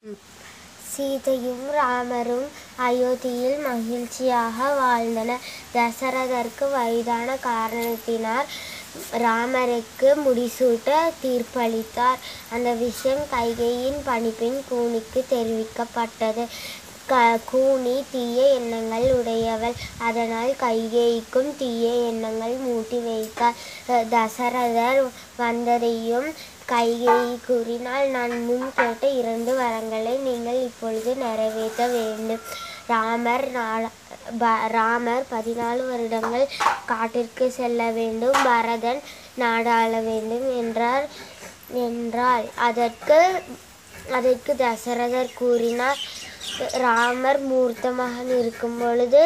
சீதையும் ராமரும் அயோத்தியில் மகிழ்ச்சியாக வாழ்ந்தனர் தசரதற்கு வயதான காரணத்தினால் ராமருக்கு முடிசூட்ட தீர்ப்பளித்தார் அந்த விஷயம் கைகேயின் பணிப்பெண் கூனிக்கு தெரிவிக்கப்பட்டது க கூனி தீய எண்ணங்கள் உடையவள் அதனால் கைகேயிக்கும் தீய எண்ணங்கள் மூட்டி வைத்தார் அஹ் தசரதர் வந்ததையும் கைகேயி கூறினாள் நான் முன் கேட்ட இரண்டு வரங்களை நீங்கள் இப்பொழுது நிறைவேற்ற வேண்டும் ராமர் நாள- ப- ராமர் பதினாலு வருடங்கள் காட்டிற்கு செல்ல வேண்டும் பரதன் நாடாள வேண்டும் என்றார் என்றாள் அதற்கு அதற்கு தசரதர் கூறினார் ராமர் மூர்த்தமாக இருக்கும் பொழுது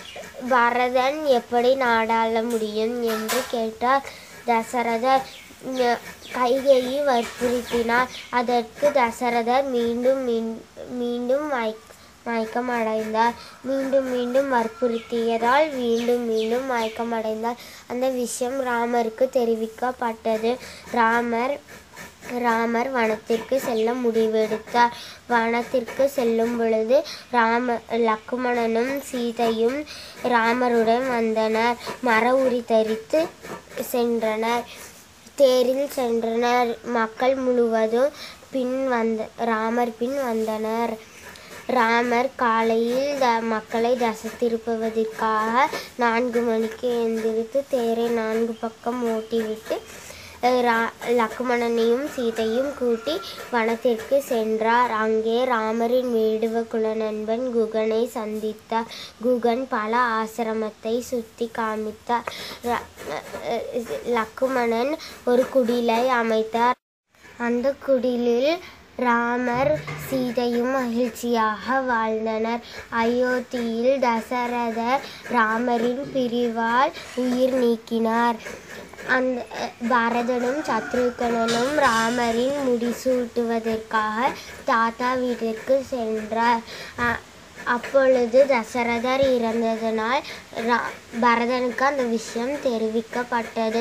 பரதன் எப்படி நாடாள முடியும் என்று கேட்டார் தசரதர் ந- கைகேயி வற்புறுத்தினார் அதற்கு தசரதர் மீண்டும் மீண்- மீண்டும் மயக் மயக்கம் அடைந்தார் மீண்டும் மீண்டும் வற்புறுத்தியதால் மீண்டும் மீண்டும் மயக்கம் அடைந்தார் அந்த விஷயம் ராமருக்கு தெரிவிக்கப்பட்டது ராமர் ராமர் வனத்திற்கு செல்ல முடிவெடுத்தார் வனத்திற்கு செல்லும் பொழுது ராம லக்குமணனும் சீதையும் ராமருடன் வந்தனர் மர உரி தரித்து சென்றனர் தேரில் சென்றனர் மக்கள் முழுவதும் பின் வந்த ராமர் பின் வந்தனர் ராமர் காலையில் த மக்களை தசை திருப்புவதற்காக நான்கு மணிக்கு எந்திரித்து தேரை நான்கு பக்கம் ஓட்டிவிட்டு அஹ், ரா லக்குமணனையும் சீதையும் கூட்டி வனத்திற்கு சென்றார் அங்கே ராமரின் வேடுவ குல நண்பன் குகனை சந்தித்தார் குகன் பல ஆசிரமத்தை சுத்தி காமித்தார் ர- அஹ், லக்குமணன் ஒரு குடிலை அமைத்தார் அந்த குடிலில் ராமர் சீதையும் மகிழ்ச்சியாக வாழ்ந்தனர் அயோத்தியில் தசரதர் ராமரின் பிரிவால் உயிர் நீக்கினார் அந்த பரதனும் சத்ருகனனும் ராமரின் முடிசூட்டுவதற்காக தாத்தா வீட்டிற்கு சென்றார் அ- அப்பொழுது தசரதர் இறந்ததனால் ரா- பரதனுக்கு அந்த விஷயம் தெரிவிக்கப்பட்டது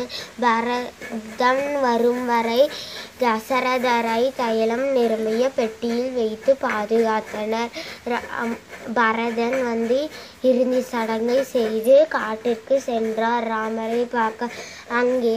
பரதன் வரும் வரை தசரதரை தைலம் நிரம்பிய பெட்டியில் வைத்து பாதுகாத்தனர் ர- அம்- பரதன் வந்து இறுதி சடங்கை செய்து காட்டிற்கு சென்றார் ராமரை பார்க்க அங்கே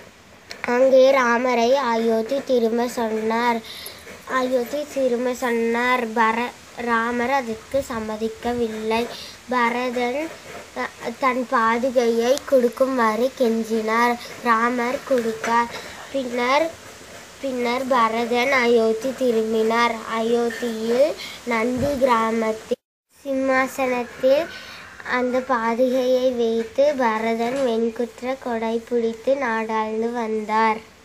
அங்கே ராமரை அயோத்தி திரும்ப சொன்னார் அயோத்தி திரும்ப சொன்னார் பர ராமர் அதற்கு சம்மதிக்கவில்லை பரதன் அஹ், தன் பாதுகையை கொடுக்குமாறு கெஞ்சினார் ராமர் கொடுத்தார் பின்னர் பின்னர் பரதன் அயோத்தி திரும்பினார் அயோத்தியில் நந்தி கிராமத்தில் சிம்மாசனத்தில் அந்த பாதுகையை வைத்து பரதன் வெண்குற்ற கொடை பிடித்து நாடாழ்ந்து வந்தார்